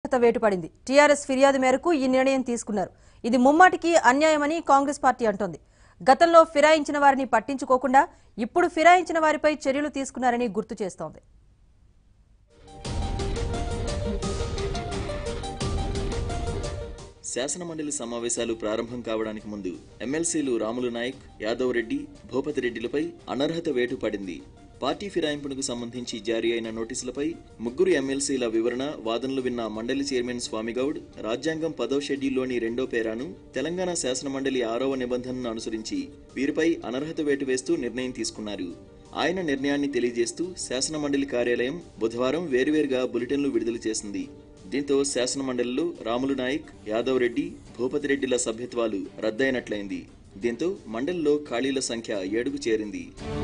వేటు పడింది టీఆర్ఎస్ ఫిర్యాదు మేరకు ఈ నిర్ణయం తీసుకున్నారు ఇది ముమ్మాటికి అన్యాయమని కాంగ్రెస్ పార్టీ అంటోంది గతంలో ఫిరాయించిన వారిని పట్టించుకోకుండా ఇప్పుడు ఫిరాయించిన వారిపై చర్యలు తీసుకున్నారని గుర్తు చేస్తోంది శాసనమండలి సమావేశాలు ప్రారంభం కావడానికి ముందు ఎమ్మెల్సీలు రాములు నాయక్ యాదవ్ రెడ్డి భూపతి రెడ్డిలపై అనర్హత వేటు పడింది పార్టీ ఫిరాయింపునకు సంబంధించి జారీ అయిన నోటీసులపై ముగ్గురు ఎమ్మెల్సీల వివరణ వాదనలు విన్న మండలి చైర్మన్ స్వామిగౌడ్ రాజ్యాంగం పదో షెడ్యూల్లోని రెండో పేరాను తెలంగాణ శాసనమండలి ఆరవ నిబంధనను అనుసరించి వీరిపై అనర్హత వేటు వేస్తూ నిర్ణయం తీసుకున్నారు ఆయన నిర్ణయాన్ని తెలియజేస్తూ శాసనమండలి కార్యాలయం బుధవారం వేర్వేరుగా బులెటిన్లు విడుదల చేసింది దీంతో శాసనమండలిలో రాములు నాయక్ యాదవ్ రెడ్డి భూపతి రెడ్డిల సభ్యత్వాలు రద్దయినట్లయింది దీంతో మండలిలో ఖాళీల సంఖ్య ఏడుకు చేరింది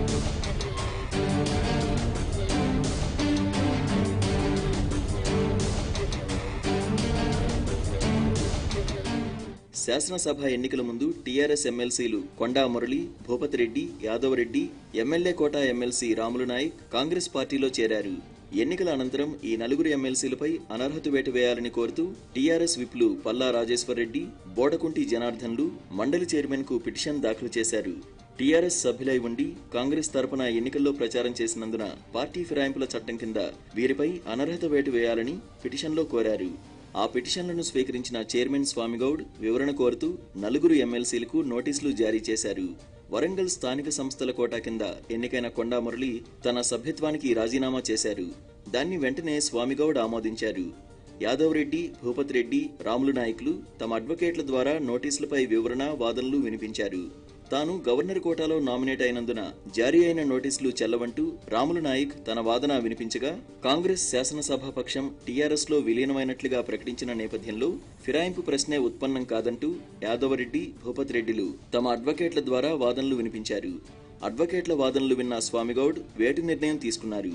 శాసనసభ ఎన్నికల ముందు టీఆర్ఎస్ ఎమ్మెల్సీలు కొండా మురళి భూపతి రెడ్డి యాదవ్ రెడ్డి ఎమ్మెల్యే కోట ఎమ్మెల్సీ రాములు నాయక్ కాంగ్రెస్ పార్టీలో చేరారు ఎన్నికల అనంతరం ఈ నలుగురు ఎమ్మెల్సీలపై అనర్హత వేటు వేయాలని కోరుతూ టీఆర్ఎస్ విప్లు పల్లా రాజేశ్వర్ రెడ్డి బోడకుంటి జనార్దన్లు మండలి చైర్మన్ కు పిటిషన్ దాఖలు చేశారు టీఆర్ఎస్ సభ్యులై ఉండి కాంగ్రెస్ తరపున ఎన్నికల్లో ప్రచారం చేసినందున పార్టీ ఫిరాయింపుల చట్టం కింద వీరిపై అనర్హత వేటు వేయాలని పిటిషన్లో కోరారు ఆ పిటిషన్లను స్వీకరించిన చైర్మన్ స్వామిగౌడ్ వివరణ కోరుతూ నలుగురు ఎమ్మెల్సీలకు నోటీసులు జారీ చేశారు వరంగల్ స్థానిక సంస్థల కోటా కింద ఎన్నికైన కొండా మురళి తన సభ్యత్వానికి రాజీనామా చేశారు దాన్ని వెంటనే స్వామిగౌడ్ ఆమోదించారు యాదవ్ రెడ్డి భూపతి రెడ్డి రాములు నాయకులు తమ అడ్వకేట్ల ద్వారా నోటీసులపై వివరణ వాదనలు వినిపించారు తాను గవర్నర్ కోటాలో నామినేట్ అయినందున జారీ అయిన నోటీసులు చెల్లవంటూ రాములు నాయక్ తన వాదన వినిపించగా కాంగ్రెస్ శాసనసభాపక్షం టీఆర్ఎస్ లో విలీనమైనట్లుగా ప్రకటించిన నేపథ్యంలో ఫిరాయింపు ప్రశ్నే ఉత్పన్నం కాదంటూ యాదవరెడ్డి భూపతి రెడ్డిలు తమ అడ్వకేట్ల ద్వారా వాదనలు వినిపించారు అడ్వకేట్ల వాదనలు విన్న స్వామిగౌడ్ వేటు నిర్ణయం తీసుకున్నారు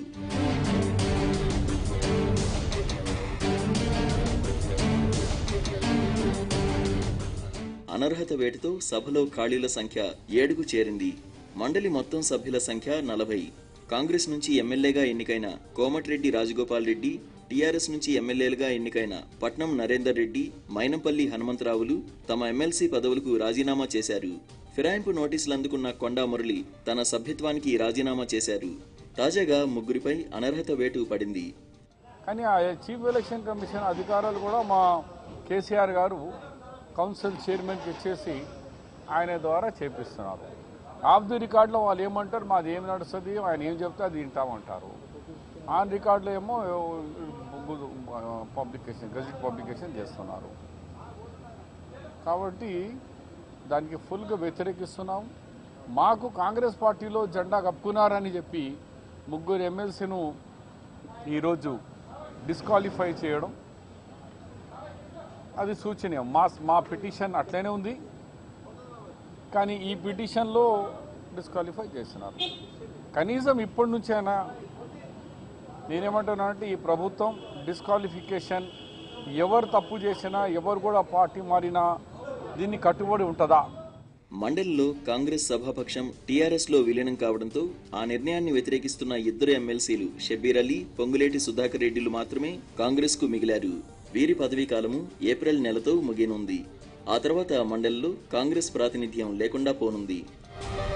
అనర్హత వేటుతో సభలో ఖాళీల సంఖ్య ఏడుకు చేరింది మండలి మొత్తం సభ్యుల సంఖ్య నలభై కాంగ్రెస్ నుంచి ఎమ్మెల్యేగా ఎన్నికైన కోమటిరెడ్డి రాజగోపాల్ రెడ్డి టీఆర్ఎస్ నుంచి ఎమ్మెల్యేలుగా ఎన్నికైన పట్నం నరేందర్ రెడ్డి మైనంపల్లి హనుమంతరావులు తమ ఎమ్మెల్సీ పదవులకు రాజీనామా చేశారు ఫిరాయింపు నోటీసులు అందుకున్న కొండా మురళి తన సభ్యత్వానికి రాజీనామా చేశారు తాజాగా ముగ్గురిపై అనర్హత వేటు పడింది కానీ ఆ చీఫ్ ఎలక్షన్ కమిషన్ అధికారాలు కూడా మా కేసీఆర్ గారు కౌన్సిల్ చైర్మన్కి ఇచ్చేసి ఆయన ద్వారా చేపిస్తున్నారు ఆఫ్ ది రికార్డులో వాళ్ళు ఏమంటారు మాది ఏం నడుస్తుంది ఆయన ఏం చెప్తే అది వింటామంటారు ఆన్ రికార్డులో ఏమో పబ్లికేషన్ గజెట్ పబ్లికేషన్ చేస్తున్నారు కాబట్టి దానికి ఫుల్గా వ్యతిరేకిస్తున్నాం మాకు కాంగ్రెస్ పార్టీలో జెండా కప్పుకున్నారని చెప్పి ముగ్గురు ఎమ్మెల్సీను ఈరోజు డిస్క్వాలిఫై చేయడం అది సూచనీయం మా మా పిటిషన్ అట్లనే ఉంది కానీ ఈ పిటిషన్లో డిస్క్వాలిఫై చేస్తున్నారు కనీసం ఇప్పటి నుంచైనా నేనేమంటున్నానంటే ఈ ప్రభుత్వం డిస్క్వాలిఫికేషన్ ఎవరు తప్పు చేసినా ఎవరు కూడా పార్టీ మారినా దీన్ని కట్టుబడి ఉంటుందా మండలిలో కాంగ్రెస్ సభాపక్షం టీఆర్ఎస్ లో విలీనం కావడంతో ఆ నిర్ణయాన్ని వ్యతిరేకిస్తున్న ఇద్దరు ఎమ్మెల్సీలు షబ్బీర్ అలీ పొంగులేటి సుధాకర్ రెడ్డిలు మాత్రమే కాంగ్రెస్ కు మిగిలారు వీరి పదవీ కాలము ఏప్రిల్ నెలతో ముగియనుంది ఆ తర్వాత మండలిలో కాంగ్రెస్ ప్రాతినిధ్యం లేకుండా పోనుంది